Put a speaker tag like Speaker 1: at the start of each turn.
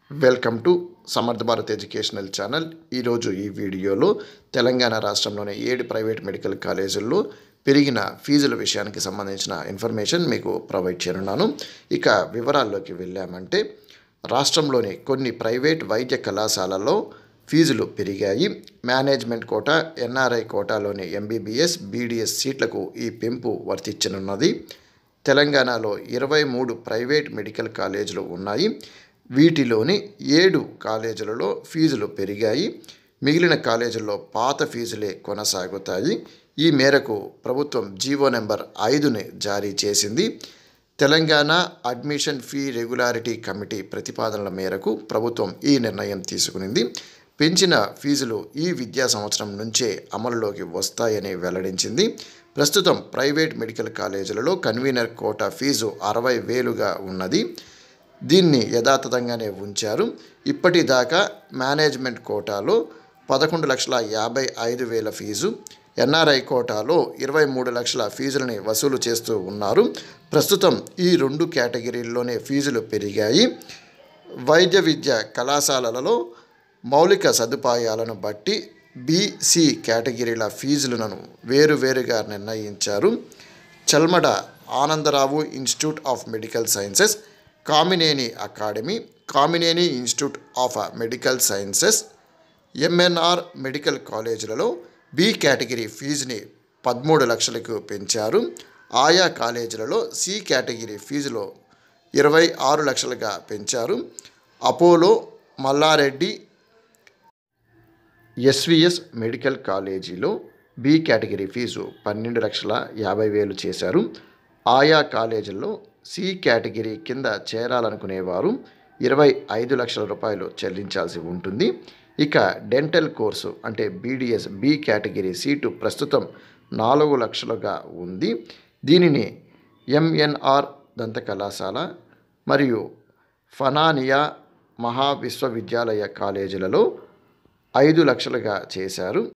Speaker 1: welcome to సమర్థ Bharat educational channel ఈరోజు ఈ వీడియోలో తెలంగాణ రాష్ట్రంలోని ఏడు ప్రైవేట్ మెడికల్ కాలేజీల్లో పెరిగిన ఫీజుల విషయానికి సంబంధించిన ఇన్ఫర్మేషన్ మీకు ప్రొవైడ్ చేయనున్నాను ఇక వివరాల్లోకి వెళ్ళామంటే రాష్ట్రంలోని కొన్ని ప్రైవేట్ వైద్య కళాశాలల్లో ఫీజులు పెరిగాయి మేనేజ్మెంట్ కోటా ఎన్ఆర్ఐ కోటాలోని ఎంబీబీఎస్ బీడీఎస్ సీట్లకు ఈ పెంపు వర్తించనున్నది తెలంగాణలో ఇరవై మూడు ప్రైవేట్ మెడికల్ కాలేజీలు ఉన్నాయి వీటిలోని ఏడు కాలేజీలలో ఫీజులు పెరిగాయి మిగిలిన కాలేజీల్లో పాత ఫీజులే కొనసాగుతాయి ఈ మేరకు ప్రభుత్వం జీవో నెంబర్ ఐదుని జారీ చేసింది Telangana admission fee regularity committee ప్రతిపాదనల మేరకు ప్రభుత్వం ఈ నిర్ణయం తీసుకునింది పెంచిన ఫీజులు ఈ విద్యా సంవత్సరం నుంచే అమలులోకి వస్తాయని వెల్లడించింది ప్రస్తుతం ప్రైవేట్ మెడికల్ కాలేజీలలో కన్వీనర్ కోటా ఫీజు అరవై వేలుగా ఉన్నది దీన్ని యథాతథంగానే ఉంచారు ఇప్పటిదాకా మేనేజ్మెంట్ కోటాలో పదకొండు లక్షల యాభై ఐదు వేల ఫీజు ఎన్ఆర్ఐ కోటాలో ఇరవై మూడు లక్షల ఫీజులని వసూలు చేస్తూ ఉన్నారు ప్రస్తుతం ఈ రెండు కేటగిరీల్లోనే ఫీజులు పెరిగాయి వైద్య విద్య కళాశాలలలో మౌలిక సదుపాయాలను బట్టి బీసీ కేటగిరీల ఫీజులను వేరువేరుగా నిర్ణయించారు Chalmeda Anandrao institute of medical sciences Kamineni academy Kamineni institute of medical sciences MNR medical కాలేజీలలో బి కేటగిరీ ఫీజుని పదమూడు లక్షలకు పెంచారు ఆయా కాలేజీలలో సి కేటగిరీ ఫీజులో ఇరవై ఆరు లక్షలుగా పెంచారు అపోలో మల్లారెడ్డి ఎస్విఎస్ మెడికల్ కాలేజీలో బి కేటగిరీ ఫీజు పన్నెండు లక్షల యాభై వేలు చేశారు ఆయా కాలేజీల్లో సి కేటగిరీ కింద చేరాలనుకునేవారు ఇరవై ఐదు లక్షల రూపాయలు చెల్లించాల్సి ఉంటుంది ఇక డెంటల్ కోర్సు అంటే బీడిఎస్ బి కేటగిరీ సీటు ప్రస్తుతం నాలుగు లక్షలుగా ఉంది దీనిని ఎంఎన్ఆర్ దంత కళాశాల మరియు ఫనానియా మహా విశ్వవిద్యాలయ కాలేజీలలో ఐదు లక్షలుగా చేశారు